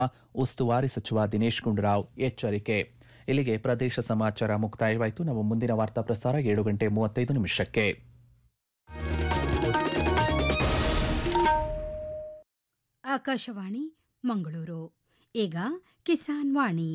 ಉಸ್ತುವಾರಿ ಸಚಿವ ದಿನೇಶ್ ಗುಂಡೂರಾವ್ ಎಚ್ಚರಿಕೆ ಇಲ್ಲಿಗೆ ಪ್ರದೇಶ ಸಮಾಚಾರ ಮುಕ್ತಾಯವಾಯಿತು ನಮ್ಮ ಮುಂದಿನ ವಾರ್ತಾ ಪ್ರಸಾರ ಏಳು ಗಂಟೆ ಮೂವತ್ತೈದು ನಿಮಿಷಕ್ಕೆ ಆಕಾಶವಾಣಿ ಮಂಗಳೂರು ಈಗ ಕಿಸಾನ್ ವಾಣಿ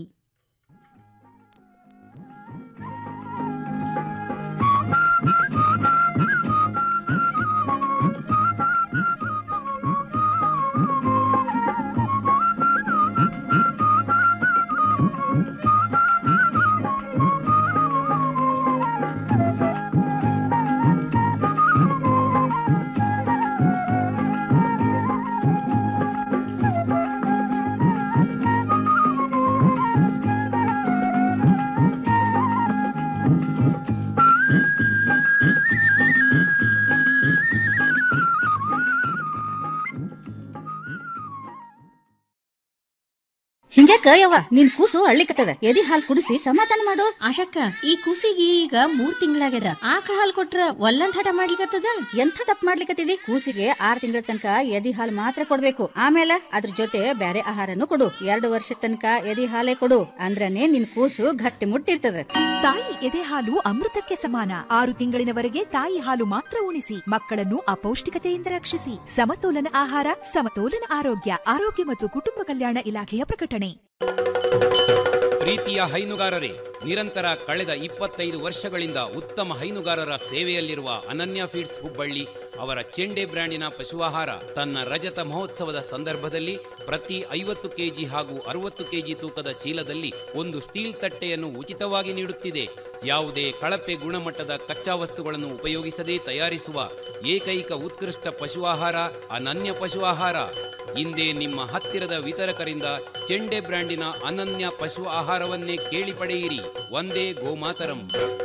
ಹಿಂಗ್ಯಾಕ ಯವ್ವ ನಿನ್ ಕೂಸು ಅಳ್ಳಿಕತ್ತದ ಎದಿ ಹಾಲ್ ಕುಡಿಸಿ ಸಮಾಧಾನ ಮಾಡು ಆಶಕ್ಕ ಈ ಕೂಸಿಗೆ ಈಗ ಮೂರ್ ತಿಂಗಳಾಗ್ಯದ ಆಕಳ ಹಾಲ್ ಕೊಟ್ರ ಒಲ್ಲಂದ್ ಹಠ ಮಾಡ್ಲಿಕತ್ತದ ಎಂಥ ತಪ್ಪು ಮಾಡ್ಲಿಕತ್ತಿದಿ ಕೂಸಿಗೆ ಆರ್ ತಿಂಗಳ ತನಕ ಎದಿ ಹಾಲ್ ಮಾತ್ರ ಕೊಡ್ಬೇಕು ಆಮೇಲೆ ಅದ್ರ ಜೊತೆ ಬ್ಯಾರೆ ಆಹಾರನು ಕೊಡು ಎರಡು ವರ್ಷ ತನಕ ಎದಿ ಹಾಲೇ ಕೊಡು ಅಂದ್ರನೇ ನಿನ್ ಕೂಸು ಗಟ್ಟಿ ಮುಟ್ಟಿರ್ತದ ತಾಯಿ ಎದೆ ಹಾಲು ಅಮೃತಕ್ಕೆ ಸಮಾನ ಆರು ತಿಂಗಳಿನವರೆಗೆ ತಾಯಿ ಹಾಲು ಮಾತ್ರ ಉಣಿಸಿ ಮಕ್ಕಳನ್ನು ಅಪೌಷ್ಟಿಕತೆಯಿಂದ ರಕ್ಷಿಸಿ ಸಮತೋಲನ ಆಹಾರ ಸಮತೋಲನ ಆರೋಗ್ಯ ಆರೋಗ್ಯ ಮತ್ತು ಕುಟುಂಬ ಕಲ್ಯಾಣ ಇಲಾಖೆಯ ಪ್ರಕಟಣೆ ಪ್ರೀತಿಯ ಹೈನುಗಾರರೇ ನಿರಂತರ ಕಳೆದ ಇಪ್ಪತ್ತೈದು ವರ್ಷಗಳಿಂದ ಉತ್ತಮ ಹೈನುಗಾರರ ಸೇವೆಯಲ್ಲಿರುವ ಅನನ್ಯ ಫೀಡ್ಸ್ ಹುಬ್ಬಳ್ಳಿ ಅವರ ಚೆಂಡೆ ಬ್ರ್ಯಾಂಡಿನ ಪಶುಆಹಾರ ತನ್ನ ರಜತ ಮಹೋತ್ಸವದ ಸಂದರ್ಭದಲ್ಲಿ ಪ್ರತಿ ಐವತ್ತು ಕೆಜಿ ಹಾಗೂ ಅರವತ್ತು ಕೆಜಿ ತೂಕದ ಚೀಲದಲ್ಲಿ ಒಂದು ಸ್ಟೀಲ್ ತಟ್ಟೆಯನ್ನು ಉಚಿತವಾಗಿ ನೀಡುತ್ತಿದೆ ಯಾವುದೇ ಕಳಪೆ ಗುಣಮಟ್ಟದ ಕಚ್ಚಾ ವಸ್ತುಗಳನ್ನು ಉಪಯೋಗಿಸದೆ ತಯಾರಿಸುವ ಏಕೈಕ ಉತ್ಕೃಷ್ಟ ಪಶು ಆಹಾರ ಅನನ್ಯ ಪಶು ಆಹಾರ ಇಂದೇ ನಿಮ್ಮ ಹತ್ತಿರದ ವಿತರಕರಿಂದ ಚೆಂಡೆ ಬ್ರ್ಯಾಂಡಿನ ಅನನ್ಯ ಪಶು ಆಹಾರವನ್ನೇ ಕೇಳಿ ಪಡೆಯಿರಿ ಒಂದೇ ಗೋಮಾತರಂ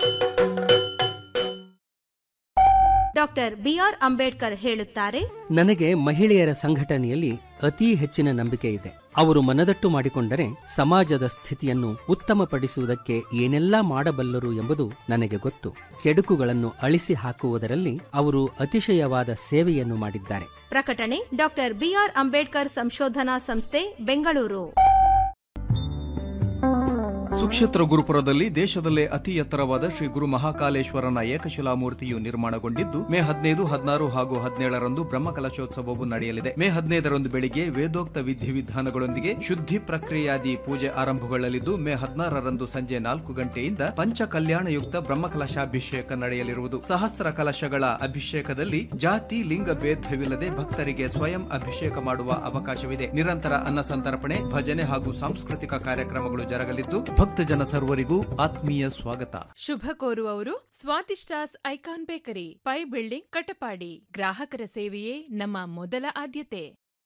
ಡಾಕ್ಟರ್ ಬಿಆರ್ ಅಂಬೇಡ್ಕರ್ ಹೇಳುತ್ತಾರೆ ನನಗೆ ಮಹಿಳೆಯರ ಸಂಘಟನೆಯಲ್ಲಿ ಅತೀ ಹೆಚ್ಚಿನ ನಂಬಿಕೆ ಇದೆ ಅವರು ಮನದಟ್ಟು ಮಾಡಿಕೊಂಡರೆ ಸಮಾಜದ ಸ್ಥಿತಿಯನ್ನು ಉತ್ತಮಪಡಿಸುವುದಕ್ಕೆ ಏನೆಲ್ಲಾ ಮಾಡಬಲ್ಲರು ಎಂಬುದು ನನಗೆ ಗೊತ್ತು ಕೆಡುಕುಗಳನ್ನು ಅಳಿಸಿ ಹಾಕುವುದರಲ್ಲಿ ಅವರು ಅತಿಶಯವಾದ ಸೇವೆಯನ್ನು ಮಾಡಿದ್ದಾರೆ ಪ್ರಕಟಣೆ ಡಾಕ್ಟರ್ ಬಿಆರ್ ಅಂಬೇಡ್ಕರ್ ಸಂಶೋಧನಾ ಸಂಸ್ಥೆ ಬೆಂಗಳೂರು ಸುಕ್ಷೇತ್ರ ಗುರುಪುರದಲ್ಲಿ ದೇಶದಲ್ಲೇ ಅತಿ ಎತ್ತರವಾದ ಶ್ರೀ ಗುರು ಮಹಾಕಾಲೇಶ್ವರನ ಏಕಶಿಲಾ ಮೂರ್ತಿಯು ನಿರ್ಮಾಣಗೊಂಡಿದ್ದು ಮೇ ಹದಿನೈದು ಹದಿನಾರು ಹಾಗೂ ಹದಿನೇಳರಂದು ಬ್ರಹ್ಮಕಲಶೋತ್ಸವವು ನಡೆಯಲಿದೆ ಮೇ ಹದಿನೈದರಂದು ಬೆಳಿಗ್ಗೆ ವೇದೋಕ್ತ ವಿಧಿವಿಧಾನಗಳೊಂದಿಗೆ ಶುದ್ಧಿ ಪ್ರಕ್ರಿಯಾದಿ ಪೂಜೆ ಆರಂಭಗೊಳ್ಳಲಿದ್ದು ಮೇ ಹದಿನಾರರಂದು ಸಂಜೆ ನಾಲ್ಕು ಗಂಟೆಯಿಂದ ಪಂಚ ಕಲ್ಯಾಣಯುಕ್ತ ಬ್ರಹ್ಮಕಲಶಾಭಿಷೇಕ ನಡೆಯಲಿರುವುದು ಸಹಸ್ರ ಕಲಶಗಳ ಅಭಿಷೇಕದಲ್ಲಿ ಜಾತಿ ಲಿಂಗ ಭೇದವಿಲ್ಲದೆ ಭಕ್ತರಿಗೆ ಸ್ವಯಂ ಅಭಿಷೇಕ ಮಾಡುವ ಅವಕಾಶವಿದೆ ನಿರಂತರ ಅನ್ನ ಸಂತರ್ಪಣೆ ಭಜನೆ ಹಾಗೂ ಸಾಂಸ್ಕೃತಿಕ ಕಾರ್ಯಕ್ರಮಗಳು ಜರಗಲಿದ್ದು ಭಕ್ತಜನ ಸರ್ವರಿಗೂ ಆತ್ಮೀಯ ಸ್ವಾಗತ ಶುಭ ಕೋರುವವರು Swadishtas icon bakery Pai building Katapadi ಗ್ರಾಹಕರ ಸೇವೆಯೇ ನಮ್ಮ ಮೊದಲ ಆದ್ಯತೆ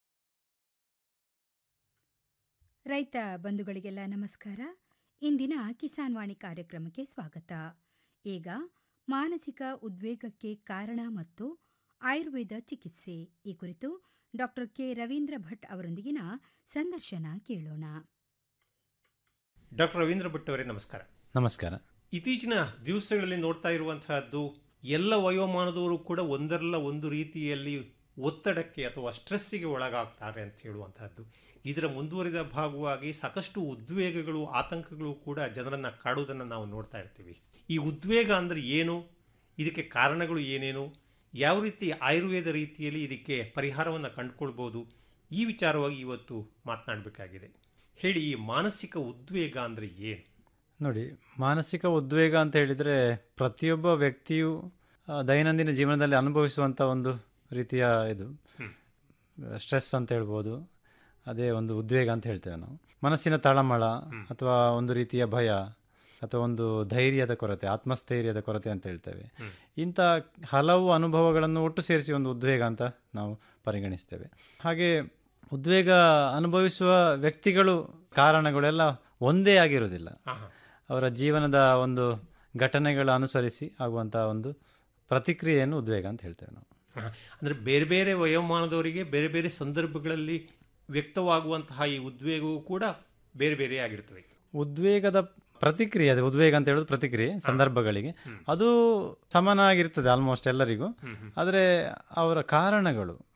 ರೈತ ಬಂಧುಗಳಿಗೆಲ್ಲ ನಮಸ್ಕಾರ ಇಂದಿನ ಕಿಸಾನ್ ವಾಣಿ ಕಾರ್ಯಕ್ರಮಕ್ಕೆ ಸ್ವಾಗತ ಈಗ ಮಾನಸಿಕ ಉದ್ವೇಗಕ್ಕೆ ಕಾರಣ ಮತ್ತು ಆಯುರ್ವೇದ ಚಿಕಿತ್ಸೆ ಈ ಕುರಿತು ಡಾಕ್ಟರ್ ಕೆ ರವೀಂದ್ರ ಭಟ್ ಅವರೊಂದಿಗಿನ ಸಂದರ್ಶನ ಕೇಳೋಣ ಡಾಕ್ಟರ್ ರವೀಂದ್ರ ಭಟ್ ಅವರೇ ನಮಸ್ಕಾರ ನಮಸ್ಕಾರ ಇತ್ತೀಚಿನ ದಿವಸಗಳಲ್ಲಿ ನೋಡ್ತಾ ಇರುವಂತಹದ್ದು ಎಲ್ಲ ವಯೋಮಾನದವರು ಕೂಡ ಒಂದರಲ್ಲ ಒಂದು ರೀತಿಯಲ್ಲಿ ಒತ್ತಡಕ್ಕೆ ಅಥವಾ ಸ್ಟ್ರೆಸ್ಸಿಗೆ ಒಳಗಾಗ್ತಾರೆ ಅಂತ ಹೇಳುವಂತಹದ್ದು ಇದರ ಮುಂದುವರಿದ ಭಾಗವಾಗಿ ಸಾಕಷ್ಟು ಉದ್ವೇಗಗಳು ಆತಂಕಗಳು ಕೂಡ ಜನರನ್ನು ಕಾಡುವುದನ್ನು ನಾವು ನೋಡ್ತಾ ಇರ್ತೀವಿ ಈ ಉದ್ವೇಗ ಅಂದರೆ ಏನು ಇದಕ್ಕೆ ಕಾರಣಗಳು ಏನೇನು ಯಾವ ರೀತಿ ಆಯುರ್ವೇದ ರೀತಿಯಲ್ಲಿ ಇದಕ್ಕೆ ಪರಿಹಾರವನ್ನು ಕಂಡುಕೊಳ್ಬೋದು ಈ ವಿಚಾರವಾಗಿ ಇವತ್ತು ಮಾತನಾಡಬೇಕಾಗಿದೆ ಹೇಳಿ ಈ ಮಾನಸಿಕ ಉದ್ವೇಗ ಅಂದರೆ ಏನು ನೋಡಿ ಮಾನಸಿಕ ಉದ್ವೇಗ ಅಂತ ಹೇಳಿದರೆ ಪ್ರತಿಯೊಬ್ಬ ವ್ಯಕ್ತಿಯು ಆ, ದೈನಂದಿನ ಜೀವನದಲ್ಲಿ ಅನುಭವಿಸುವಂಥ ಒಂದು ರೀತಿಯ ಇದು ಸ್ಟ್ರೆಸ್ ಅಂತ ಹೇಳ್ಬೋದು ಅದೇ ಒಂದು ಉದ್ವೇಗ ಅಂತ ಹೇಳ್ತೇವೆ ನಾವು ಮನಸ್ಸಿನ ತಳಮಳ ಅಥವಾ ಒಂದು ರೀತಿಯ ಭಯ ಅಥವಾ ಒಂದು ಧೈರ್ಯದ ಕೊರತೆ ಆತ್ಮಸ್ಥೈರ್ಯದ ಕೊರತೆ ಅಂತ ಹೇಳ್ತೇವೆ ಇಂಥ ಹಲವು ಅನುಭವಗಳನ್ನು ಒಟ್ಟು ಸೇರಿಸಿ ಒಂದು ಉದ್ವೇಗ ಅಂತ ನಾವು ಪರಿಗಣಿಸ್ತೇವೆ ಹಾಗೆ ಉದ್ವೇಗ ಅನುಭವಿಸುವ ವ್ಯಕ್ತಿಗಳು ಕಾರಣಗಳೆಲ್ಲ ಒಂದೇ ಆಗಿರುವುದಿಲ್ಲ ಅವರ ಜೀವನದ ಒಂದು ಘಟನೆಗಳ ಅನುಸರಿಸಿ ಆಗುವಂಥ ಒಂದು ಪ್ರತಿಕ್ರಿಯೆಯನ್ನು ಉದ್ವೇಗ ಅಂತ ಹೇಳ್ತೇವೆ ನಾವು ಅಂದರೆ ಬೇರೆ ಬೇರೆ ವಯೋಮಾನದವರಿಗೆ ಬೇರೆ ಬೇರೆ ಸಂದರ್ಭಗಳಲ್ಲಿ ವ್ಯಕ್ತವಾಗುವಂತಹ ಈ ಉದ್ವೇಗವು ಕೂಡ ಬೇರೆ ಬೇರೆ ಆಗಿರ್ತವೆ ಉದ್ವೇಗದ ಪ್ರತಿಕ್ರಿಯೆ ಅದು ಉದ್ವೇಗ ಅಂತ ಹೇಳೋದು ಪ್ರತಿಕ್ರಿಯೆ ಸಂದರ್ಭಗಳಿಗೆ ಅದು ಸಮನಾಗಿರ್ತದೆ ಆಲ್ಮೋಸ್ಟ್ ಎಲ್ಲರಿಗೂ ಆದರೆ ಅವರ ಕಾರಣಗಳು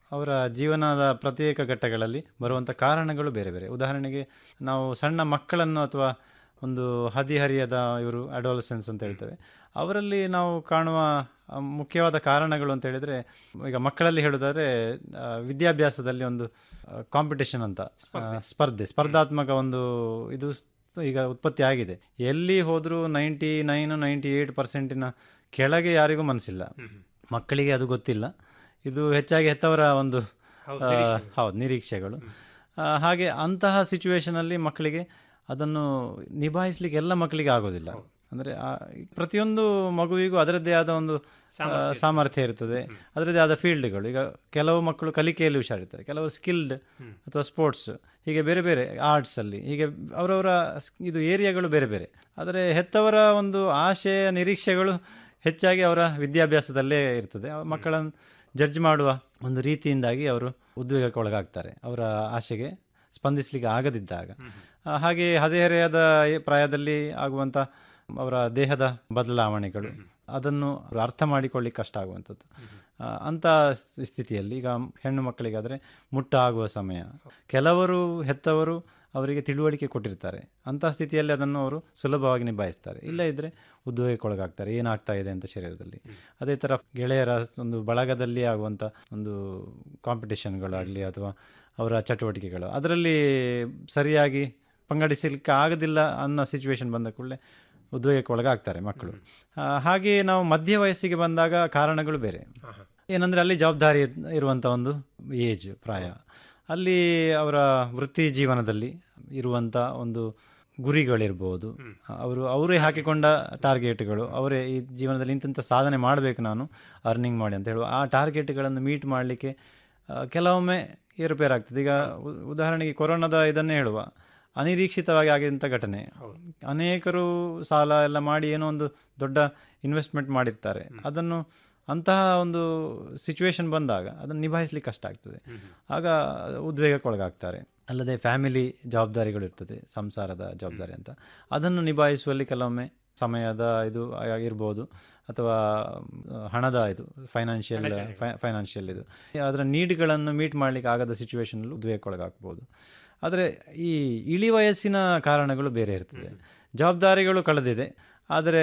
ಅವರ ಜೀವನದ ಪ್ರತ್ಯೇಕ ಘಟ್ಟಗಳಲ್ಲಿ ಬರುವಂಥ ಕಾರಣಗಳು ಬೇರೆ ಬೇರೆ ಉದಾಹರಣೆಗೆ ನಾವು ಸಣ್ಣ ಮಕ್ಕಳನ್ನು ಅಥವಾ ಒಂದು ಹದಿಹರಿಯದ ಇವರು ಅಡೋಲಸೆನ್ಸ್ ಅಂತ ಹೇಳ್ತೇವೆ ಅವರಲ್ಲಿ ನಾವು ಕಾಣುವ ಆ, ಮುಖ್ಯವಾದ ಕಾರಣಗಳು ಅಂತ ಹೇಳಿದರೆ ಈಗ ಮಕ್ಕಳಲ್ಲಿ ಹೇಳೋದಾದರೆ ಆ, ವಿದ್ಯಾಭ್ಯಾಸದಲ್ಲಿ ಒಂದು ಕಾಂಪಿಟೇಷನ್ ಅಂತ ಆ, ಸ್ಪರ್ಧೆ ಸ್ಪರ್ಧಾತ್ಮಕ ಒಂದು ಇದು ಈಗ ಉತ್ಪತ್ತಿ ಆಗಿದೆ ಎಲ್ಲಿ ಹೋದರೂ ನೈಂಟಿ ನೈನ್ ನೈಂಟಿ ಏಯ್ಟ್ ಪರ್ಸೆಂಟಿನ ಕೆಳಗೆ ಯಾರಿಗೂ ಮನಸ್ಸಿಲ್ಲ ಮಕ್ಕಳಿಗೆ ಅದು ಗೊತ್ತಿಲ್ಲ ಇದು ಹೆಚ್ಚಾಗಿ ಹೆತ್ತವರ ಒಂದು ಹೌದು, ಆ, ನಿರೀಕ್ಷೆಗಳು. ಹೌದು ನಿರೀಕ್ಷೆಗಳು ಆ, ಹಾಗೆ ಅಂತಹ ಸಿಚುವೇಶನಲ್ಲಿ ಮಕ್ಕಳಿಗೆ ಅದನ್ನು ನಿಭಾಯಿಸಲಿಕ್ಕೆ ಎಲ್ಲ ಮಕ್ಕಳಿಗೆ ಆಗೋದಿಲ್ಲ ಅಂದರೆ ಪ್ರತಿಯೊಂದು ಮಗುವಿಗೂ ಅದರದ್ದೇ ಆದ ಒಂದು ಆ, ಸಾಮರ್ಥ್ಯ ಇರ್ತದೆ ಅದರದ್ದೇ ಆದ ಫೀಲ್ಡ್ಗಳು ಈಗ ಕೆಲವು ಮಕ್ಕಳು ಕಲಿಕೆಯಲ್ಲಿ ಹುಷಾರಿರ್ತಾರೆ ಕೆಲವರು ಸ್ಕಿಲ್ಡ್ ಅಥವಾ ಸ್ಪೋರ್ಟ್ಸ್ ಹೀಗೆ ಬೇರೆ ಬೇರೆ ಆರ್ಟ್ಸಲ್ಲಿ ಹೀಗೆ ಅವರವರ ಇದು ಏರಿಯಾಗಳು ಬೇರೆ ಬೇರೆ ಆದರೆ ಹೆತ್ತವರ ಒಂದು ಆಶೆ ನಿರೀಕ್ಷೆಗಳು ಹೆಚ್ಚಾಗಿ ಅವರ ವಿದ್ಯಾಭ್ಯಾಸದಲ್ಲೇ ಇರ್ತದೆ ಆ ಮಕ್ಕಳನ್ನು ಜಡ್ಜ್ ಮಾಡುವ ಒಂದು ರೀತಿಯಿಂದಾಗಿ ಅವರು ಉದ್ವೇಗಕ್ಕೆ ಒಳಗಾಗ್ತಾರೆ ಅವರ ಆಶೆಗೆ ಸ್ಪಂದಿಸಲಿಕ್ಕೆ ಆಗದಿದ್ದಾಗ ಆ, ಹಾಗೆ ಹದಿಹರೆಯದ ಈ ಪ್ರಾಯದಲ್ಲಿ ಆಗುವಂಥ ಅವರ ದೇಹದ ಬದಲಾವಣೆಗಳು ಅದನ್ನು ಅವರು ಅರ್ಥ ಮಾಡಿಕೊಳ್ಳಿಕ್ಕೆ ಕಷ್ಟ ಆಗುವಂಥದ್ದು ಆ, ಅಂಥ ಸ್- ಸ್ಥಿತಿಯಲ್ಲಿ ಈಗ ಹೆಣ್ಣು ಮಕ್ಕಳಿಗಾದರೆ ಮುಟ್ಟ ಆಗುವ ಸಮಯ ಕೆಲವರು ಹೆತ್ತವರು ಅವರಿಗೆ ತಿಳುವಳಿಕೆ ಕೊಟ್ಟಿರ್ತಾರೆ ಅಂಥ ಸ್ಥಿತಿಯಲ್ಲಿ ಅದನ್ನು ಅವರು ಸುಲಭವಾಗಿ ನಿಭಾಯಿಸ್ತಾರೆ ಇಲ್ಲ ಇದ್ದರೆ ಉದ್ವೇಗಕ್ಕೊಳಗಾಗ್ತಾರೆ ಏನಾಗ್ತಾ ಇದೆ ಅಂತ ಶರೀರದಲ್ಲಿ ಅದೇ ಥರ ಗೆಳೆಯರ ಒಂದು ಬಳಗದಲ್ಲಿ ಆಗುವಂಥ ಒಂದು ಕಾಂಪಿಟೇಷನ್ಗಳಾಗಲಿ ಅಥವಾ ಅವರ ಚಟುವಟಿಕೆಗಳು ಅದರಲ್ಲಿ ಸರಿಯಾಗಿ ಪಂಗಡಿಸಲಿಕ್ಕೆ ಆಗೋದಿಲ್ಲ ಅನ್ನೋ ಸಿಚುವೇಶನ್ ಬಂದ ಕೂಡಲೇ ಉದ್ವೇಗಕ್ಕೆ ಒಳಗಾಗ್ತಾರೆ ಮಕ್ಕಳು ಆ, ಹಾಗೆಯೇ ನಾವು ಮಧ್ಯ ವಯಸ್ಸಿಗೆ ಬಂದಾಗ ಕಾರಣಗಳು ಬೇರೆ ಏನಂದರೆ ಅಲ್ಲಿ ಜವಾಬ್ದಾರಿ ಇರುವಂಥ ಒಂದು ಏಜ್ ಪ್ರಾಯ ಅಲ್ಲಿ ಅವರ ವೃತ್ತಿ ಜೀವನದಲ್ಲಿ ಇರುವಂಥ ಒಂದು ಗುರಿಗಳಿರ್ಬೋದು ಅವರು ಅವರೇ ಹಾಕಿಕೊಂಡ ಟಾರ್ಗೆಟ್ಗಳು ಅವರೇ ಈ ಜೀವನದಲ್ಲಿ ಇಂತಿಂಥ ಸಾಧನೆ ಮಾಡಬೇಕು ನಾನು ಅರ್ನಿಂಗ್ ಮಾಡಿ ಅಂತ ಹೇಳುವ ಆ ಟಾರ್ಗೆಟ್ಗಳನ್ನು ಮೀಟ್ ಮಾಡಲಿಕ್ಕೆ ಕೆಲವೊಮ್ಮೆ ಏರುಪೇರಾಗ್ತದೆ ಈಗ ಉ- ಉದಾಹರಣೆಗೆ ಕೊರೋನಾದ ಇದನ್ನೇ ಹೇಳುವ ಅನಿರೀಕ್ಷಿತವಾಗಿ ಆಗಿದಂಥ ಘಟನೆ ಅನೇಕರು ಸಾಲ ಎಲ್ಲ ಮಾಡಿ ಏನೋ ಒಂದು ದೊಡ್ಡ ಇನ್ವೆಸ್ಟ್ಮೆಂಟ್ ಮಾಡಿರ್ತಾರೆ ಅದನ್ನು ಅಂತಹ ಒಂದು ಸಿಚುವೇಶನ್ ಬಂದಾಗ ಅದನ್ನು ನಿಭಾಯಿಸ್ಲಿಕ್ಕೆ ಕಷ್ಟ ಆಗ್ತದೆ ಆಗ ಉದ್ವೇಗಕ್ಕೊಳಗಾಗ್ತಾರೆ ಅಲ್ಲದೆ ಫ್ಯಾಮಿಲಿ ಜವಾಬ್ದಾರಿಗಳು ಇರ್ತದೆ ಸಂಸಾರದ ಜವಾಬ್ದಾರಿ ಅಂತ ಅದನ್ನು ನಿಭಾಯಿಸುವಲ್ಲಿ ಕೆಲವೊಮ್ಮೆ ಸಮಯದ ಇದು ಇರ್ಬೋದು ಅಥವಾ ಆ, ಹಣದ ಇದು ಫೈನಾನ್ಷಿಯಲ್ ಫೈನಾನ್ಷಿಯಲ್ ಇದು ಅದರ ನೀಡ್ಗಳನ್ನು ಮೀಟ್ ಮಾಡಲಿಕ್ಕೆ ಆಗದ ಸಿಚುವೇಶನಲ್ಲಿ ಉದ್ವೇಗಕ್ಕೊಳಗಾಗ್ಬೋದು ಆದರೆ ಈ ಇಳಿ ವಯಸ್ಸಿನ ಕಾರಣಗಳು ಬೇರೆ ಇರ್ತದೆ ಜವಾಬ್ದಾರಿಗಳು ಕಳೆದಿದೆ ಆದರೆ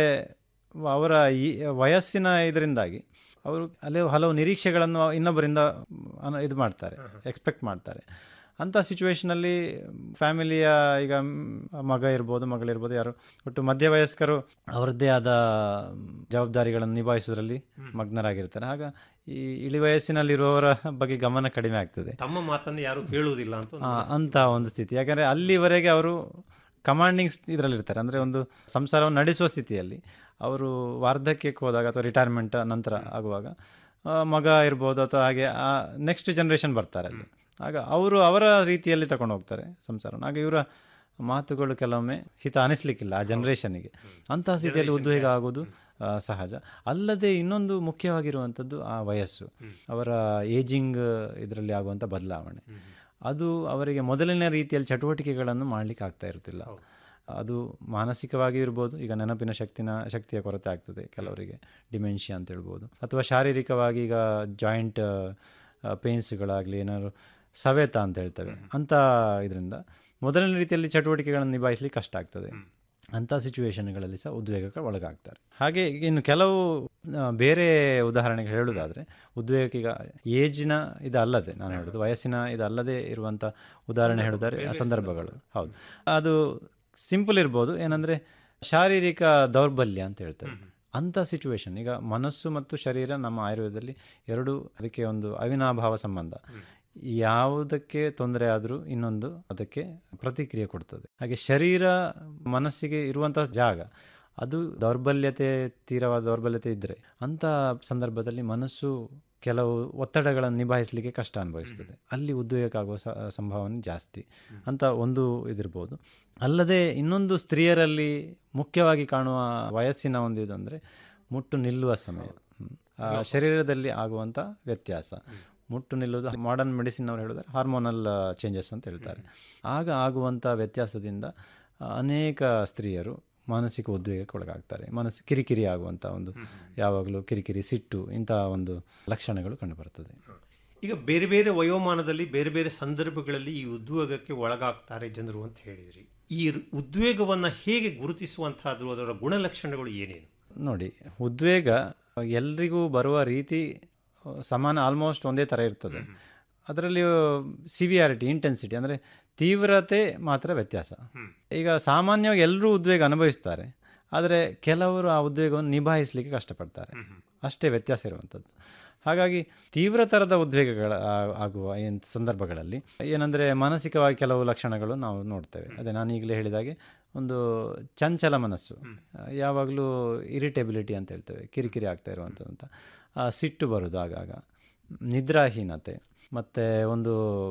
ಅವರ ಈ ವಯಸ್ಸಿನ ಇದರಿಂದಾಗಿ ಅವರು ಅಲ್ಲಿ ಹಲವು ನಿರೀಕ್ಷೆಗಳನ್ನು ಇನ್ನೊಬ್ಬರಿಂದ ಅನ- ಇದು ಮಾಡ್ತಾರೆ ಎಕ್ಸ್ಪೆಕ್ಟ್ ಮಾಡ್ತಾರೆ ಅಂಥ ಸಿಚುವೇಷನಲ್ಲಿ ಫ್ಯಾಮಿಲಿಯ ಈಗ ಮ್, ಮಗ ಇರ್ಬೋದು ಮಗಳಿರ್ಬೋದು ಯಾರು ಒಟ್ಟು ಮಧ್ಯವಯಸ್ಕರು ಅವರದ್ದೇ ಆದ ಜವಾಬ್ದಾರಿಗಳನ್ನು ನಿಭಾಯಿಸೋದ್ರಲ್ಲಿ ಮಗ್ನರಾಗಿರ್ತಾರೆ ಆಗ ಈ ಇಳಿ ವಯಸ್ಸಿನಲ್ಲಿರುವವರ ಬಗ್ಗೆ ಗಮನ ಕಡಿಮೆ ಆಗ್ತದೆ ತಮ್ಮ ಮಾತನ್ನು ಯಾರು ಕೇಳುವುದಿಲ್ಲ ಅಂತ ಒಂದು ಆ, ಅಂತ ಒಂದು ಸ್ಥಿತಿ ಯಾಕಂದರೆ ಅಲ್ಲಿವರೆಗೆ ಅವರು ಕಮಾಂಡಿಂಗ್ ಇದರಲ್ಲಿರ್ತಾರೆ ಅಂದರೆ ಒಂದು ಸಂಸಾರವನ್ನು ನಡೆಸುವ ಸ್ಥಿತಿಯಲ್ಲಿ ಅವರು ವಾರ್ಧಕ್ಯಕ್ಕೆ ಹೋದಾಗ ಅಥವಾ ರಿಟೈರ್ಮೆಂಟ್ ನಂತರ ಆಗುವಾಗ ಆ, ಮಗ ಇರ್ಬೋದು ಅಥವಾ ಹಾಗೆ ನೆಕ್ಸ್ಟ್ ಜನ್ರೇಷನ್ ಬರ್ತಾರೆ ಅಲ್ಲಿ ಆಗ ಅವರು ಅವರ ರೀತಿಯಲ್ಲಿ ತಗೊಂಡು ಹೋಗ್ತಾರೆ ಸಂಸಾರವನ್ನು ಆಗ ಇವರ ಮಾತುಗಳು ಕೆಲವೊಮ್ಮೆ ಹಿತ ಅನಿಸ್ಲಿಕ್ಕಿಲ್ಲ ಆ ಜನ್ರೇಷನ್ನಿಗೆ ಅಂತಹ ಸ್ಥಿತಿಯಲ್ಲಿ ಉದ್ವೇಗ ಆಗೋದು ಆ, ಸಹಜ ಅಲ್ಲದೆ ಇನ್ನೊಂದು ಮುಖ್ಯವಾಗಿರುವಂಥದ್ದು ಆ ವಯಸ್ಸು ಅವರ ಏಜಿಂಗ್ ಇದರಲ್ಲಿ ಆಗುವಂಥ ಬದಲಾವಣೆ ಅದು ಅವರಿಗೆ ಮೊದಲಿನ ರೀತಿಯಲ್ಲಿ ಚಟುವಟಿಕೆಗಳನ್ನು ಮಾಡಲಿಕ್ಕೆ ಆಗ್ತಾ ಇರುತ್ತಿಲ್ಲ ಅದು ಮಾನಸಿಕವಾಗಿ ಇರ್ಬೋದು ಈಗ ನೆನಪಿನ ಶಕ್ತಿನ ಶಕ್ತಿಯ ಕೊರತೆ ಆಗ್ತದೆ ಕೆಲವರಿಗೆ ಡಿಮೆನ್ಷಿಯಾ ಅಂತ ಹೇಳ್ಬೋದು ಅಥವಾ ಶಾರೀರಿಕವಾಗಿ ಈಗ ಜಾಯಿಂಟ್ ಪೇನ್ಸ್ಗಳಾಗಲಿ ಏನಾದ್ರು ಸವೆತ ಅಂತ ಹೇಳ್ತೇವೆ ಅಂಥ ಇದರಿಂದ ಮೊದಲಿನ ರೀತಿಯಲ್ಲಿ ಚಟುವಟಿಕೆಗಳನ್ನು ನಿಭಾಯಿಸಲಿಕ್ಕೆ ಕಷ್ಟ ಆಗ್ತದೆ ಅಂಥ ಸಿಚುವೇಶನ್ಗಳಲ್ಲಿ ಸಹ ಉದ್ವೇಗಕ್ಕೆ ಒಳಗಾಗ್ತಾರೆ ಹಾಗೆ ಇನ್ನು ಕೆಲವು ಆ, ಬೇರೆ ಉದಾಹರಣೆಗೆ ಹೇಳುವುದಾದರೆ ಉದ್ವೇಗಕ್ಕೆ ಈಗ ಏಜಿನ ಇದು ಅಲ್ಲದೆ ನಾನು ಹೇಳೋದು ವಯಸ್ಸಿನ ಇದು ಅಲ್ಲದೆ ಇರುವಂಥ ಉದಾಹರಣೆ ಹೇಳಿದರೆ ಆ ಸಂದರ್ಭಗಳು ಹೌದು ಅದು ಸಿಂಪಲ್ ಇರ್ಬೋದು ಏನಂದರೆ ಶಾರೀರಿಕ ದೌರ್ಬಲ್ಯ ಅಂತ ಹೇಳ್ತೇವೆ ಅಂಥ ಸಿಚುವೇಶನ್ ಈಗ ಮನಸ್ಸು ಮತ್ತು ಶರೀರ ನಮ್ಮ ಆಯುರ್ವೇದದಲ್ಲಿ ಎರಡು ಅದಕ್ಕೆ ಒಂದು ಅವಿನಾಭಾವ ಸಂಬಂಧ ಯಾವುದಕ್ಕೆ ತೊಂದರೆ ಆದರೂ ಇನ್ನೊಂದು ಅದಕ್ಕೆ ಪ್ರತಿಕ್ರಿಯೆ ಕೊಡ್ತದೆ ಹಾಗೆ ಶರೀರ ಮನಸ್ಸಿಗೆ ಇರುವಂತಹ ಜಾಗ ಅದು ದೌರ್ಬಲ್ಯತೆ ತೀರವಾದ ದೌರ್ಬಲ್ಯತೆ ಇದ್ದರೆ ಅಂಥ ಸಂದರ್ಭದಲ್ಲಿ ಮನಸ್ಸು ಕೆಲವು ಒತ್ತಡಗಳನ್ನು ನಿಭಾಯಿಸಲಿಕ್ಕೆ ಕಷ್ಟ ಅನುಭವಿಸ್ತದೆ ಅಲ್ಲಿ ಉದ್ವೇಗಕ್ಕಾಗುವ ಸ ಸಂಭಾವನೆ ಜಾಸ್ತಿ ಅಂತ ಒಂದು ಇದಿರ್ಬೋದು ಅಲ್ಲದೆ ಇನ್ನೊಂದು ಸ್ತ್ರೀಯರಲ್ಲಿ ಮುಖ್ಯವಾಗಿ ಕಾಣುವ ವಯಸ್ಸಿನ ಒಂದು ಇದು ಅಂದರೆ ಮುಟ್ಟು ನಿಲ್ಲುವ ಸಮಯ ಹ್ಮ್. ಆ ಶರೀರದಲ್ಲಿ ಆಗುವಂಥ ವ್ಯತ್ಯಾಸ ಮುಟ್ಟು ನಿಲ್ಲುವುದು ಮಾಡರ್ನ್ ಮೆಡಿಸಿನ್ ಅವ್ರು ಹೇಳಿದ್ರೆ ಹಾರ್ಮೋನಲ್ ಚೇಂಜಸ್ ಅಂತ ಹೇಳ್ತಾರೆ ಆಗ ಆಗುವಂಥ ವ್ಯತ್ಯಾಸದಿಂದ ಆ, ಅನೇಕ ಸ್ತ್ರೀಯರು ಮಾನಸಿಕ ಉದ್ವೇಗಕ್ಕೆ ಒಳಗಾಗ್ತಾರೆ ಮನಸ್ಸು ಕಿರಿಕಿರಿ ಆಗುವಂಥ ಒಂದು ಯಾವಾಗಲೂ ಕಿರಿಕಿರಿ ಸಿಟ್ಟು ಇಂಥ ಒಂದು ಲಕ್ಷಣಗಳು ಕಂಡುಬರ್ತದೆ ಈಗ ಬೇರೆ ಬೇರೆ ವಯೋಮಾನದಲ್ಲಿ ಬೇರೆ ಬೇರೆ ಸಂದರ್ಭಗಳಲ್ಲಿ ಈ ಉದ್ವೇಗಕ್ಕೆ ಒಳಗಾಗ್ತಾರೆ ಜನರು ಅಂತ ಹೇಳಿದ್ರಿ ಈ ಉದ್ವೇಗವನ್ನು ಹೇಗೆ ಗುರುತಿಸುವಂತಹದ್ದು ಅದರ ಗುಣಲಕ್ಷಣಗಳು ಏನೇನು ನೋಡಿ ಉದ್ವೇಗ ಎಲ್ರಿಗೂ ಬರುವ ರೀತಿ ಸಮಾನ ಆಲ್ಮೋಸ್ಟ್ ಒಂದೇ ಥರ ಇರ್ತದೆ ಅದರಲ್ಲಿ ಸಿವಿಯಾರಿಟಿ ಇಂಟೆನ್ಸಿಟಿ ಅಂದರೆ ತೀವ್ರತೆ ಮಾತ್ರ ವ್ಯತ್ಯಾಸ ಈಗ ಸಾಮಾನ್ಯವಾಗಿ ಎಲ್ಲರೂ ಉದ್ವೇಗ ಅನುಭವಿಸ್ತಾರೆ ಆದರೆ ಕೆಲವರು ಆ ಉದ್ವೇಗವನ್ನು ನಿಭಾಯಿಸಲಿಕ್ಕೆ ಕಷ್ಟಪಡ್ತಾರೆ ಅಷ್ಟೇ ವ್ಯತ್ಯಾಸ ಇರುವಂಥದ್ದು ಹಾಗಾಗಿ ತೀವ್ರತರದ ಉದ್ವೇಗಗಳ ಆ- ಆಗುವ ಏನು ಸಂದರ್ಭಗಳಲ್ಲಿ ಏನಂದರೆ ಮಾನಸಿಕವಾಗಿ ಕೆಲವು ಲಕ್ಷಣಗಳು ನಾವು ನೋಡ್ತೇವೆ ಅದೇ ನಾನು ಈಗಲೇ ಹೇಳಿದಾಗೆ ಒಂದು ಚಂಚಲ ಮನಸ್ಸು ಯಾವಾಗಲೂ ಇರಿಟೇಬಿಲಿಟಿ ಅಂತ ಹೇಳ್ತೇವೆ ಕಿರಿಕಿರಿ ಆಗ್ತಾ ಇರುವಂಥದ್ದು ಅಂತ ಆ, ಸಿಟ್ಟು ಬರೋದು ಆಗಾಗ ನಿದ್ರಾಹೀನತೆ ಮತ್ತು ಒಂದು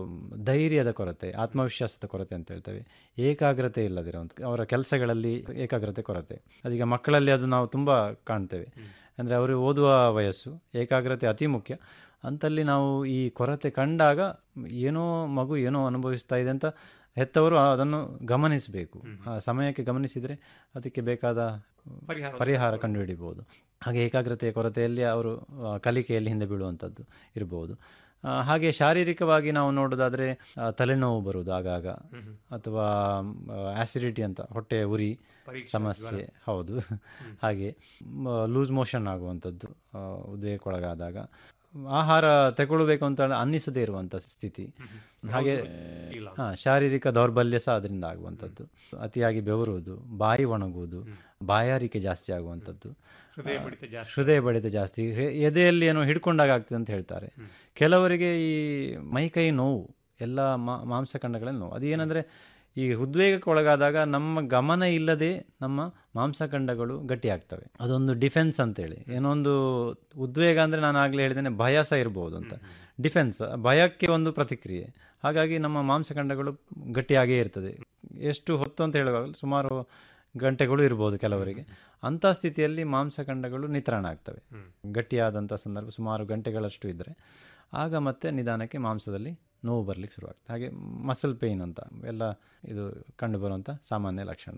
ಧೈರ್ಯದ ಕೊರತೆ ಆತ್ಮವಿಶ್ವಾಸದ ಕೊರತೆ ಅಂತ ಹೇಳ್ತೇವೆ ಏಕಾಗ್ರತೆ ಇಲ್ಲದಿರುವಂಥ ಅವರ ಕೆಲಸಗಳಲ್ಲಿ ಏಕಾಗ್ರತೆ ಕೊರತೆ ಅದೀಗ ಮಕ್ಕಳಲ್ಲಿ ಅದು ನಾವು ತುಂಬ ಕಾಣ್ತೇವೆ ಅಂದರೆ ಅವರು ಓದುವ ವಯಸ್ಸು ಏಕಾಗ್ರತೆ ಅತಿ ಮುಖ್ಯ ಅಂತಲ್ಲಿ ನಾವು ಈ ಕೊರತೆ ಕಂಡಾಗ ಏನೋ ಮಗು ಏನೋ ಅನುಭವಿಸ್ತಾ ಇದೆ ಅಂತ ಹೆತ್ತವರು ಅದನ್ನು ಗಮನಿಸಬೇಕು ಆ ಸಮಯಕ್ಕೆ ಗಮನಿಸಿದರೆ ಅದಕ್ಕೆ ಬೇಕಾದ ಪರಿಹಾರ ಪರಿಹಾರ ಕಂಡುಹಿಡಿಬೋದು ಹಾಗೆ ಏಕಾಗ್ರತೆಯ ಕೊರತೆಯಲ್ಲಿ ಅವರು ಆ, ಕಲಿಕೆಯಲ್ಲಿ ಹಿಂದೆ ಬೀಳುವಂಥದ್ದು ಇರ್ಬೋದು ಆ, ಹಾಗೆ ಶಾರೀರಿಕವಾಗಿ ನಾವು ನೋಡೋದಾದರೆ ಆ, ತಲೆನೋವು ಬರುವುದು ಆಗಾಗ ಅಥವಾ ಆಸಿಡಿಟಿ ಅಂತ ಹೊಟ್ಟೆ ಉರಿ ಪರೀಕ್ಷೆ, ಸಮಸ್ಯೆ ಹೌದು ಹಾಗೆ ಲೂಸ್ ಮೋಷನ್ ಆಗುವಂಥದ್ದು ಆ, ಉದ್ವೇಗಕ್ಕೊಳಗಾದಾಗ ಆಹಾರ ತಗೊಳ್ಬೇಕು ಅಂತ ಅನ್ನಿಸದೇ ಇರುವಂಥ ಸ್ಥಿತಿ ಹಾಗೆ ಇಲ್ಲ. ಹಾಂ ಶಾರೀರಿಕ ದೌರ್ಬಲ್ಯ ಸಹ ಅದರಿಂದ ಆಗುವಂಥದ್ದು ಅತಿಯಾಗಿ ಬೆವರುವುದು ಬಾಯಿ ಒಣಗುವುದು ಬಾಯಾರಿಕೆ ಜಾಸ್ತಿ ಆಗುವಂಥದ್ದು ಹೃದಯ ಬಡಿತ ಜಾಸ್ತಿ. ಹೃದಯ ಬಡಿತ ಜಾಸ್ತಿ ಹೆ- ಎದೆಯಲ್ಲಿ ಏನೋ ಹಿಡ್ಕೊಂಡಾಗ ಆಗ್ತದೆ ಅಂತ ಹೇಳ್ತಾರೆ ಕೆಲವರಿಗೆ ಈ ಮೈಕೈ ನೋವು ಎಲ್ಲ ಮಾ- ಮಾಂಸಖಂಡಗಳಲ್ಲಿ ನೋವು ಅದು ಏನಂದರೆ ಈ ಉದ್ವೇಗಕ್ಕೆ ಒಳಗಾದಾಗ ನಮ್ಮ ಗಮನ ಇಲ್ಲದೆ ನಮ್ಮ ಮಾಂಸಖಂಡಗಳು ಗಟ್ಟಿಯಾಗ್ತವೆ ಅದೊಂದು ಡಿಫೆನ್ಸ್ ಅಂತೇಳಿ ಏನೋ ಒಂದು ಉದ್ವೇಗ ಅಂದರೆ ನಾನು ಆಗಲೇ ಹೇಳಿದ್ದೇನೆ ಭಯ ಸಹ ಇರ್ಬೋದು ಅಂತ ಡಿಫೆನ್ಸ್ ಭಯಕ್ಕೆ ಒಂದು ಪ್ರತಿಕ್ರಿಯೆ ಹಾಗಾಗಿ ನಮ್ಮ ಮಾಂಸಖಂಡಗಳು ಗಟ್ಟಿಯಾಗೇ ಇರ್ತದೆ ಎಷ್ಟು ಹೊತ್ತು ಅಂತ ಹೇಳುವಾಗ ಸುಮಾರು ಗಂಟೆಗಳು ಇರ್ಬೋದು ಕೆಲವರಿಗೆ ಅಂಥ ಸ್ಥಿತಿಯಲ್ಲಿ ಮಾಂಸಖಂಡಗಳು ನಿತ್ರಾಣ ಆಗ್ತವೆ ಗಟ್ಟಿಯಾದಂಥ ಸಂದರ್ಭ ಸುಮಾರು ಗಂಟೆಗಳಷ್ಟು ಇದ್ದರೆ ಆಗ ಮತ್ತೆ ನಿಧಾನಕ್ಕೆ ಮಾಂಸದಲ್ಲಿ ನೋವು ಬರಲಿಕ್ಕೆ ಶುರುವಾಗ್ತದೆ ಹಾಗೆ ಮಸಲ್ ಪೇಯ್ನ್ ಅಂತ ಎಲ್ಲ ಇದು ಕಂಡುಬರುವಂಥ ಸಾಮಾನ್ಯ ಲಕ್ಷಣ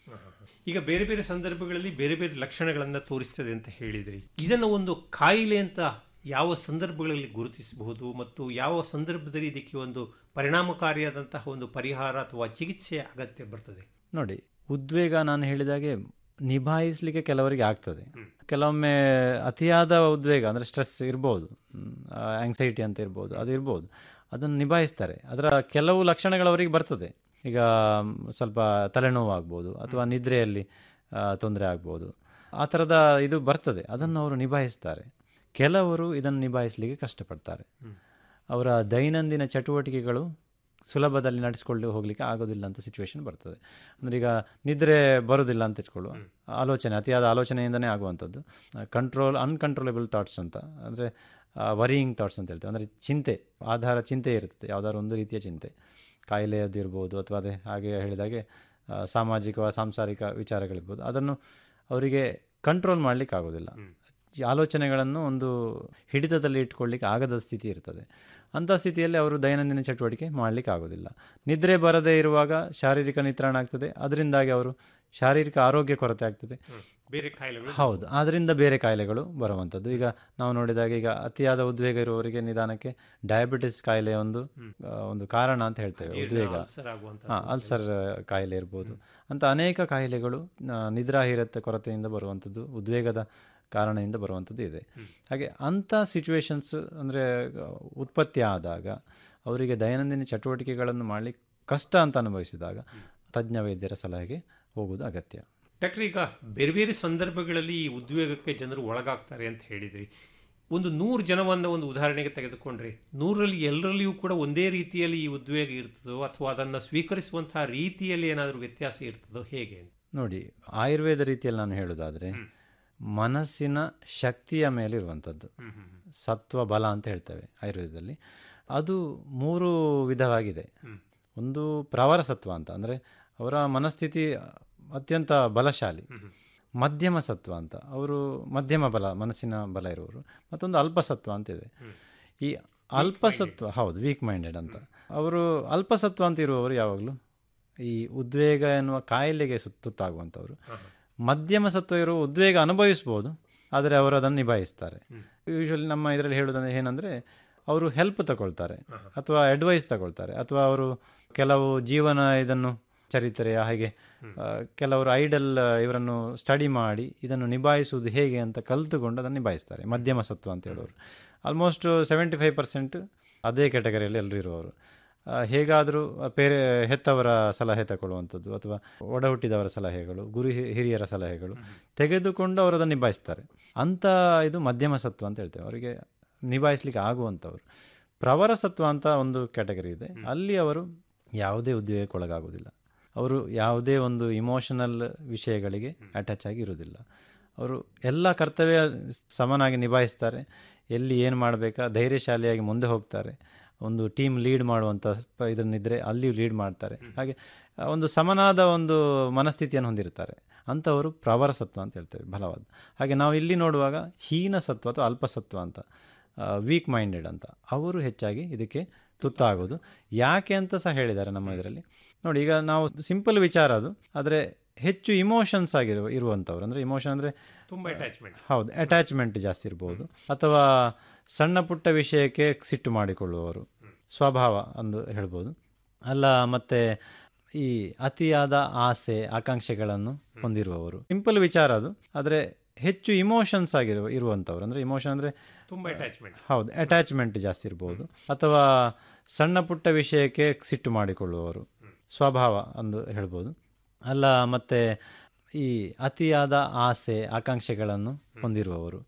ಈಗ ಬೇರೆ ಬೇರೆ ಸಂದರ್ಭಗಳಲ್ಲಿ ಬೇರೆ ಬೇರೆ ಲಕ್ಷಣಗಳನ್ನು ತೋರಿಸ್ತದೆ ಅಂತ ಹೇಳಿದ್ರಿ ಇದನ್ನು ಒಂದು ಕಾಯಿಲೆ ಅಂತ ಯಾವ ಸಂದರ್ಭಗಳಲ್ಲಿ ಗುರುತಿಸಬಹುದು ಮತ್ತು ಯಾವ ಸಂದರ್ಭದಲ್ಲಿ ಇದಕ್ಕೆ ಒಂದು ಪರಿಣಾಮಕಾರಿಯಾದಂತಹ ಒಂದು ಪರಿಹಾರ ಅಥವಾ ಚಿಕಿತ್ಸೆ ಅಗತ್ಯ ಬರ್ತದೆ ನೋಡಿ ಉದ್ವೇಗ ನಾನು ಹೇಳಿದಾಗೆ ನಿಭಾಯಿಸಲಿಕ್ಕೆ ಕೆಲವರಿಗೆ ಆಗ್ತದೆ ಕೆಲವೊಮ್ಮೆ ಅತಿಯಾದ ಉದ್ವೇಗ ಅಂದರೆ ಸ್ಟ್ರೆಸ್ ಇರ್ಬೋದು ಆಂಗ್ಸೈಟಿ ಅಂತ ಇರ್ಬೋದು ಅದು ಇರ್ಬೋದು ಅದನ್ನು ನಿಭಾಯಿಸ್ತಾರೆ ಅದರ ಕೆಲವು ಲಕ್ಷಣಗಳು ಅವರಿಗೆ ಬರ್ತದೆ ಈಗ ಮ್, ಸ್ವಲ್ಪ ತಲೆನೋವು ಆಗ್ಬೋದು ಅಥವಾ ನಿದ್ರೆಯಲ್ಲಿ ತೊಂದರೆ ಆಗ್ಬೋದು ಆ ಥರದ ಇದು ಬರ್ತದೆ ಅದನ್ನು ಅವರು ನಿಭಾಯಿಸ್ತಾರೆ ಕೆಲವರು ಇದನ್ನು ನಿಭಾಯಿಸಲಿಕ್ಕೆ ಕಷ್ಟಪಡ್ತಾರೆ ಅವರ ದೈನಂದಿನ ಚಟುವಟಿಕೆಗಳು ಸುಲಭದಲ್ಲಿ ನಡೆಸ್ಕೊಂಡು ಹೋಗಲಿಕ್ಕೆ ಆಗೋದಿಲ್ಲ ಅಂತ ಸಿಚುವೇಶನ್ ಬರ್ತದೆ ಅಂದರೆ ಈಗ ನಿದ್ರೆ ಬರೋದಿಲ್ಲ ಅಂತ ಇಟ್ಕೊಳ್ಳುವ ಆಲೋಚನೆ ಅತಿಯಾದ ಆಲೋಚನೆಯಿಂದನೇ ಆಗುವಂಥದ್ದು ಕಂಟ್ರೋಲ್ ಅನ್ಕಂಟ್ರೋಲೇಬಲ್ ಥಾಟ್ಸ್ ಅಂತ ಅಂದರೆ ವರಿಯಿಂಗ್ ಥಾಟ್ಸ್ ಅಂತ ಹೇಳ್ತೇವೆ ಅಂದರೆ ಚಿಂತೆ ಆಧಾರ ಚಿಂತೆ ಇರ್ತದೆ ಯಾವುದಾದ್ರು ಒಂದು ರೀತಿಯ ಚಿಂತೆ ಕಾಯಿಲೆಯದಿರ್ಬೋದು ಅಥವಾ ಅದೇ ಹಾಗೆ ಹೇಳಿದಾಗೆ ಆ, ಸಾಮಾಜಿಕ ಸಾಂಸಾರಿಕ ವಿಚಾರಗಳಿರ್ಬೋದು ಅದನ್ನು ಅವರಿಗೆ ಕಂಟ್ರೋಲ್ ಮಾಡಲಿಕ್ಕೆ ಆಗೋದಿಲ್ಲ ಈ ಆಲೋಚನೆಗಳನ್ನು ಒಂದು ಹಿಡಿತದಲ್ಲಿ ಇಟ್ಕೊಳ್ಳಿಕ್ಕೆ ಆಗದ ಸ್ಥಿತಿ ಇರ್ತದೆ ಅಂಥ ಸ್ಥಿತಿಯಲ್ಲಿ ಅವರು ದೈನಂದಿನ ಚಟುವಟಿಕೆ ಮಾಡಲಿಕ್ಕೆ ಆಗೋದಿಲ್ಲ ನಿದ್ರೆ ಬರದೇ ಇರುವಾಗ ಶಾರೀರಿಕ ನಿತ್ರಾಣ ಆಗ್ತದೆ ಅದರಿಂದಾಗಿ ಅವರು ಶಾರೀರಿಕ ಆರೋಗ್ಯ ಕೊರತೆ ಆಗ್ತದೆ ಬೇರೆ ಕಾಯಿಲೆಗಳು ಹೌದು ಅದರಿಂದ ಬೇರೆ ಕಾಯಿಲೆಗಳು ಬರುವಂಥದ್ದು ಈಗ ನಾವು ನೋಡಿದಾಗ ಈಗ ಅತಿಯಾದ ಉದ್ವೇಗ ಇರುವವರಿಗೆ ನಿಧಾನಕ್ಕೆ ಡಯಾಬಿಟಿಸ್ ಕಾಯಿಲೆ ಒಂದು ಆ, ಒಂದು ಕಾರಣ ಅಂತ ಹೇಳ್ತೇವೆ ಜೀರ್ಣ, ಉದ್ವೇಗ ಅಲ್ಸರ್ ಆಗುವಂಥದ್ದು. ಹಾಂ ಅಲ್ಸರ್ ಕಾಯಿಲೆ ಇರ್ಬೋದು ಅಂತ ಅನೇಕ ಕಾಯಿಲೆಗಳು ಆ, ನಿದ್ರಾಹೀನತೆ ಕೊರತೆಯಿಂದ ಬರುವಂಥದ್ದು ಉದ್ವೇಗದ ಕಾರಣದಿಂದ ಬರುವಂಥದ್ದು ಇದೆ ಹಾಗೆ ಅಂಥ ಸಿಚುವೇಶನ್ಸ್ ಅಂದರೆ ಉತ್ಪತ್ತಿ ಆದಾಗ ಅವರಿಗೆ ದೈನಂದಿನ ಚಟುವಟಿಕೆಗಳನ್ನು ಮಾಡಲಿಕ್ಕೆ ಕಷ್ಟ ಅಂತ ಅನುಭವಿಸಿದಾಗ ತಜ್ಞ ವೈದ್ಯರ ಸಲಹೆಗೆ ಹೋಗುವುದು ಅಗತ್ಯ ಡಾಕ್ಟರ್ ಈಗ ಬೇರೆ ಬೇರೆ ಸಂದರ್ಭಗಳಲ್ಲಿ ಈ ಉದ್ವೇಗಕ್ಕೆ ಜನರು ಒಳಗಾಗ್ತಾರೆ ಅಂತ ಹೇಳಿದ್ರಿ ಒಂದು ನೂರು ಜನವನ್ನು ಒಂದು ಉದಾಹರಣೆಗೆ ತೆಗೆದುಕೊಂಡ್ರೆ ನೂರಲ್ಲಿ ಎಲ್ಲರಲ್ಲಿಯೂ ಕೂಡ ಒಂದೇ ರೀತಿಯಲ್ಲಿ ಈ ಉದ್ವೇಗ ಇರ್ತದೋ ಅಥವಾ ಅದನ್ನು ಸ್ವೀಕರಿಸುವಂತಹ ರೀತಿಯಲ್ಲಿ ಏನಾದರೂ ವ್ಯತ್ಯಾಸ ಇರ್ತದೋ ಹೇಗೆ ನೋಡಿ ಆಯುರ್ವೇದ ರೀತಿಯಲ್ಲಿ ನಾನು ಹೇಳೋದಾದರೆ ಮನಸ್ಸಿನ ಶಕ್ತಿಯ ಮೇಲೆ ಇರುವಂಥದ್ದು ಸತ್ವ ಬಲ ಅಂತ ಹೇಳ್ತೇವೆ ಆಯುರ್ವೇದದಲ್ಲಿ ಅದು ಮೂರು ವಿಧವಾಗಿದೆ ಒಂದು ಪ್ರವರ ಸತ್ವ ಅಂತ ಅಂದರೆ ಅವರ ಮನಸ್ಥಿತಿ ಅತ್ಯಂತ ಬಲಶಾಲಿ ಮಧ್ಯಮ ಸತ್ವ ಅಂತ ಅವರು ಮಧ್ಯಮ ಬಲ ಮನಸ್ಸಿನ ಬಲ ಇರುವವರು ಮತ್ತೊಂದು ಅಲ್ಪಸತ್ವ ಅಂತ ಇದೆ ಈ ಅಲ್ಪಸತ್ವ ಹೌದು ವೀಕ್ ಮೈಂಡೆಡ್ ಅಂತ ಅವರು ಅಲ್ಪಸತ್ವ ಅಂತ ಇರುವವರು ಯಾವಾಗಲೂ ಈ ಉದ್ವೇಗ ಎನ್ನುವ ಕಾಯಿಲೆಗೆ ಸುತ್ತಾಗುವಂಥವ್ರು ಮಧ್ಯಮ ಸತ್ವ ಇರುವ ಉದ್ವೇಗ ಅನುಭವಿಸ್ಬೋದು ಆದರೆ ಅವರು ಅದನ್ನು ನಿಭಾಯಿಸ್ತಾರೆ ಯೂಶ್ವಲಿ ನಮ್ಮ ಇದರಲ್ಲಿ ಹೇಳೋದಂದ್ರೆ ಏನಂದರೆ ಅವರು ಹೆಲ್ಪ್ ತಗೊಳ್ತಾರೆ ಅಥವಾ ಅಡ್ವೈಸ್ ತಗೊಳ್ತಾರೆ ಅಥವಾ ಅವರು ಕೆಲವು ಜೀವನ ಇದನ್ನು ಚರಿತ್ರೆಯ ಹಾಗೆ ಆ, ಕೆಲವರು ಐಡಲ್ ಇವರನ್ನು ಸ್ಟಡಿ ಮಾಡಿ ಇದನ್ನು ನಿಭಾಯಿಸುವುದು ಹೇಗೆ ಅಂತ ಕಲಿತುಕೊಂಡು ಅದನ್ನು ನಿಭಾಯಿಸ್ತಾರೆ ಮಧ್ಯಮ ಸತ್ವ ಅಂತ ಹೇಳೋರು ಆಲ್ಮೋಸ್ಟ್ ಸೆವೆಂಟಿ ಫೈವ್ ಪರ್ಸೆಂಟ್ ಅದೇ ಕ್ಯಾಟಗರಿಯಲ್ಲಿ ಎಲ್ಲರೂ ಇರುವವರು ಆ, ಹೇಗಾದರೂ ಬೇರೆ ಹೆತ್ತವರ ಸಲಹೆ ತಗೊಳ್ಳುವಂಥದ್ದು ಅಥವಾ ಒಡ ಹುಟ್ಟಿದವರ ಸಲಹೆಗಳು ಗುರು ಹಿ- ಹಿರಿಯರ ಸಲಹೆಗಳು ತೆಗೆದುಕೊಂಡು ಅವರು ಅದನ್ನು ನಿಭಾಯಿಸ್ತಾರೆ ಅಂಥ ಇದು ಮಧ್ಯಮ ಸತ್ವ ಅಂತ ಹೇಳ್ತೇವೆ ಅವರಿಗೆ ನಿಭಾಯಿಸ್ಲಿಕ್ಕೆ ಆಗುವಂಥವ್ರು ಪ್ರವರ ಸತ್ವ ಅಂತ ಒಂದು ಕ್ಯಾಟಗರಿ ಇದೆ ಅಲ್ಲಿ ಅವರು ಯಾವುದೇ ಉದ್ಯೋಗಕ್ಕೆ ಒಳಗಾಗುವುದಿಲ್ಲ ಅವರು ಯಾವುದೇ ಒಂದು ಇಮೋಷನಲ್ ವಿಷಯಗಳಿಗೆ ಅಟ್ಯಾಚ್ ಆಗಿ ಇರುವುದಿಲ್ಲ ಅವರು ಎಲ್ಲ ಕರ್ತವ್ಯ ಸಮನಾಗಿ ನಿಭಾಯಿಸ್ತಾರೆ ಎಲ್ಲಿ ಏನು ಮಾಡಬೇಕಾ ಧೈರ್ಯಶಾಲಿಯಾಗಿ ಮುಂದೆ ಹೋಗ್ತಾರೆ ಒಂದು ಟೀಮ್ ಲೀಡ್ ಮಾಡುವಂಥ ಪ- ಇದನ್ನಿದ್ರೆ ಅಲ್ಲಿಯೂ ಲೀಡ್ ಮಾಡ್ತಾರೆ ಹಾಗೆ ಆ, ಒಂದು ಸಮನಾದ ಒಂದು ಮನಸ್ಥಿತಿಯನ್ನು ಹೊಂದಿರ್ತಾರೆ ಅಂಥವರು ಪ್ರವರ ಸತ್ವ ಅಂತ ಹೇಳ್ತೇವೆ ಬಲವಾದ ಹಾಗೆ ನಾವು ಇಲ್ಲಿ ನೋಡುವಾಗ ಹೀನ ಸತ್ವ ಅಥವಾ ಅಲ್ಪಸತ್ವ ಅಂತ ವೀಕ್ ಮೈಂಡೆಡ್ ಅಂತ ಅವರು ಹೆಚ್ಚಾಗಿ ಇದಕ್ಕೆ ತುತ್ತಾಗೋದು ಯಾಕೆ ಅಂತ ಸಹ ಹೇಳಿದ್ದಾರೆ ನಮ್ಮ ಇದರಲ್ಲಿ ನೋಡಿ ಈಗ ನಾವು ಸಿಂಪಲ್ ವಿಚಾರ ಅದು ಆದರೆ ಹೆಚ್ಚು ಇಮೋಷನ್ಸ್ ಆಗಿರುವ ಇರುವಂಥವ್ರು ಅಂದರೆ ಇಮೋಷನ್ ಅಂದರೆ ತುಂಬಾ attachment. ಹೌದು ಅಟ್ಯಾಚ್ಮೆಂಟ್ ಜಾಸ್ತಿ ಇರ್ಬೋದು ಅಥವಾ ಸಣ್ಣ ಪುಟ್ಟ ವಿಷಯಕ್ಕೆ ಸಿಟ್ಟು ಮಾಡಿಕೊಳ್ಳುವವರು ಸ್ವಭಾವ ಅಂದು ಹೇಳ್ಬೋದು ಅಲ್ಲ ಮತ್ತೆ ಈ ಅತಿಯಾದ ಆಸೆ ಆಕಾಂಕ್ಷೆಗಳನ್ನು ಹೊಂದಿರುವವರು ಸಿಂಪಲ್ ವಿಚಾರ ಅದು ಆದರೆ ಹೆಚ್ಚು ಇಮೋಷನ್ಸ್ ಆಗಿರುವ ಇರುವಂಥವ್ರು ಅಂದರೆ ಇಮೋಷನ್ ಅಂದರೆ ತುಂಬಾ attachment. ಹೌದು ಅಟ್ಯಾಚ್ಮೆಂಟ್ ಜಾಸ್ತಿ ಇರ್ಬೋದು ಅಥವಾ ಸಣ್ಣ ಪುಟ್ಟ ವಿಷಯಕ್ಕೆ ಸಿಟ್ಟು ಮಾಡಿಕೊಳ್ಳುವವರು ಸ್ವಭಾವ ಅಂದು ಹೇಳ್ಬೋದು ಅಲ್ಲ ಮತ್ತೆ ಈ ಅತಿಯಾದ ಆಸೆ ಆಕಾಂಕ್ಷೆಗಳನ್ನು ಹೊಂದಿರುವವರು